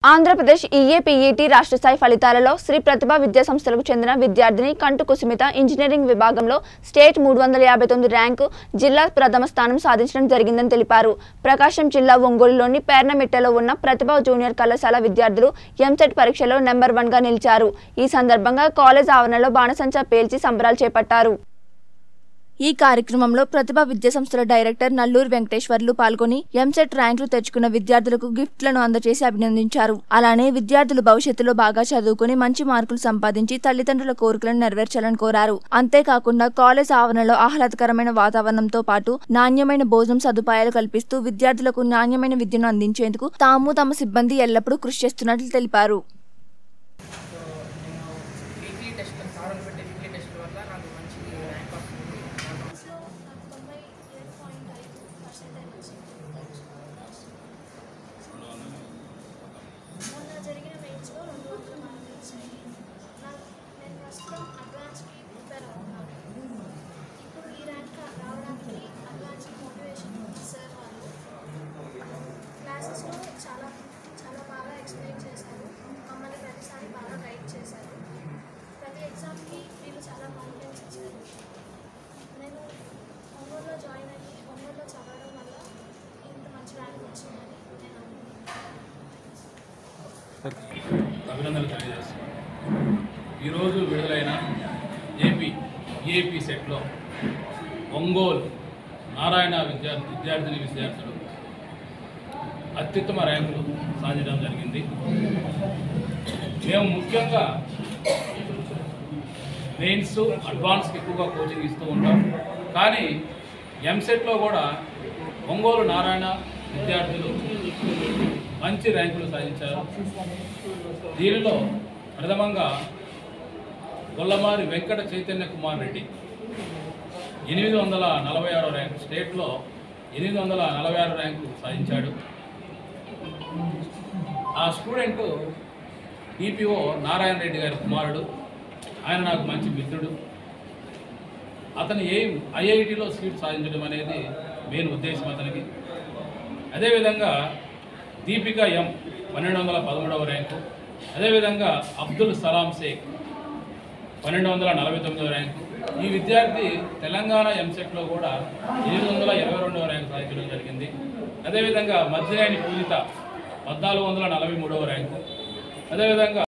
ఆంధ్రప్రదేశ్ ఈఏపీఈటీ రాష్ట్ర స్థాయి ఫలితాలలో శ్రీ ప్రతిభ విద్యా సంస్థలకు చెందిన విద్యార్థిని కంటు కుసుమిత ఇంజనీరింగ్ విభాగంలో స్టేట్ మూడు వందల యాభై తొమ్మిది ర్యాంకు జిల్లా ప్రథమ స్థానం సాధించడం జరిగిందని తెలిపారు ప్రకాశం జిల్లా ఒంగోలులోని పేర్నమిట్టలో ఉన్న ప్రతిభ జూనియర్ కళాశాల విద్యార్థులు ఎంసెట్ పరీక్షలో నెంబర్ వన్గా నిలిచారు ఈ సందర్భంగా కాలేజ్ ఆవరణలో బాణసంచా పేల్చి సంబరాలు చేపట్టారు ఈ కార్యక్రమంలో ప్రతిభ విద్యా సంస్థల డైరెక్టర్ నల్లూరు వెంకటేశ్వర్లు పాల్గొని ఎంసెట్ ర్యాంకులు తెచ్చుకున్న విద్యార్థులకు గిఫ్ట్లను అందజేసి అభినందించారు అలానే విద్యార్థులు భవిష్యత్తులో బాగా చదువుకుని మంచి మార్కులు సంపాదించి తల్లిదండ్రుల కోరికలను నెరవేర్చాలని కోరారు అంతేకాకుండా కాలేజ్ ఆవరణలో ఆహ్లాదకరమైన వాతావరణంతో పాటు నాణ్యమైన భోజనం సదుపాయాలు కల్పిస్తూ విద్యార్థులకు నాణ్యమైన విద్యను అందించేందుకు తాము తమ సిబ్బంది ఎల్లప్పుడూ కృషి చేస్తున్నట్లు తెలిపారు సో నేను వీక్లీ టెస్ట్ సార్లు పెట్టే వీక్లీ టెస్ట్ వల్ల నాకు మంచి ర్యాంక్ వస్తుంది క్లాస్లో నాకు తొంభై ఏడు పాయింట్ ఐదు పర్సెంటేజ్ వచ్చింది మొన్న జరిగిన మెయిన్స్లో రెండు వందల మార్కులు వచ్చాయి నాకు నేను ప్రస్తుతం అడ్వాన్స్కి ప్రిపేర్ అవుతున్నాను ఇప్పుడు ఈ ర్యాంక్ రావడానికి అడ్వాన్స్కి మోటివేషన్ సార్ వాళ్ళు క్లాసెస్లో చాలా చాలా బాగా ఎక్స్ప్లెయిన్ చేశారు మమ్మల్ని ప్రతిసారి బాగా గైడ్ చేశారు ప్రతి ఎగ్జామ్కి వీళ్ళు చాలా కాన్ఫిడెన్స్ ఇచ్చారు నేను ఒంగోలులో జాయిన్ అయ్యి ఒంగోలులో చదవడం వల్ల ఇంత మంచి ర్యాంక్ వచ్చిందని నేను అనుకుంటున్నాను అభినందనలు తెలియజేస్తున్నాను ఈరోజు విడుదలైన ఏపీ ఏపీ సెట్లో ఒంగోలు నారాయణ విద్యా విద్యార్థిని విద్యార్థులు అత్యుత్తమ ర్యాంకులు సాధించడం జరిగింది మేము ముఖ్యంగా మెయిన్స్ అడ్వాన్స్కి ఎక్కువగా కోచింగ్ ఇస్తూ ఉంటాం కానీ ఎంసెట్లో కూడా ఒంగోలు నారాయణ విద్యార్థులు మంచి ర్యాంకులు సాధించారు దీనిలో ప్రథమంగా గొల్లమారి వెంకట చైతన్య కుమార్ రెడ్డి ఎనిమిది వందల నలభై ఆరో ర్యాంకు స్టేట్లో ఎనిమిది వందల నలభై ఆరు ర్యాంకు సాధించాడు ఆ స్టూడెంట్ ఈపీఓ నారాయణ రెడ్డి గారి కుమారుడు ఆయన నాకు మంచి మిత్రుడు అతని ఎయిమ్ ఐఐటిలో సీట్ సాధించడం అనేది మెయిన్ ఉద్దేశం అతనికి అదేవిధంగా దీపిక ఎం పన్నెండు వందల పదమూడవ ర్యాంకు అదేవిధంగా అబ్దుల్ సలాం షేక్ పన్నెండు వందల నలభై తొమ్మిదవ ర్యాంకు ఈ విద్యార్థి తెలంగాణ ఎంసెట్లో కూడా ఎనిమిది వందల ఇరవై రెండవ ర్యాంకు సాధించడం జరిగింది అదేవిధంగా మధ్యనేని పూజిత పద్నాలుగు వందల నలభై మూడవ ర్యాంకు అదేవిధంగా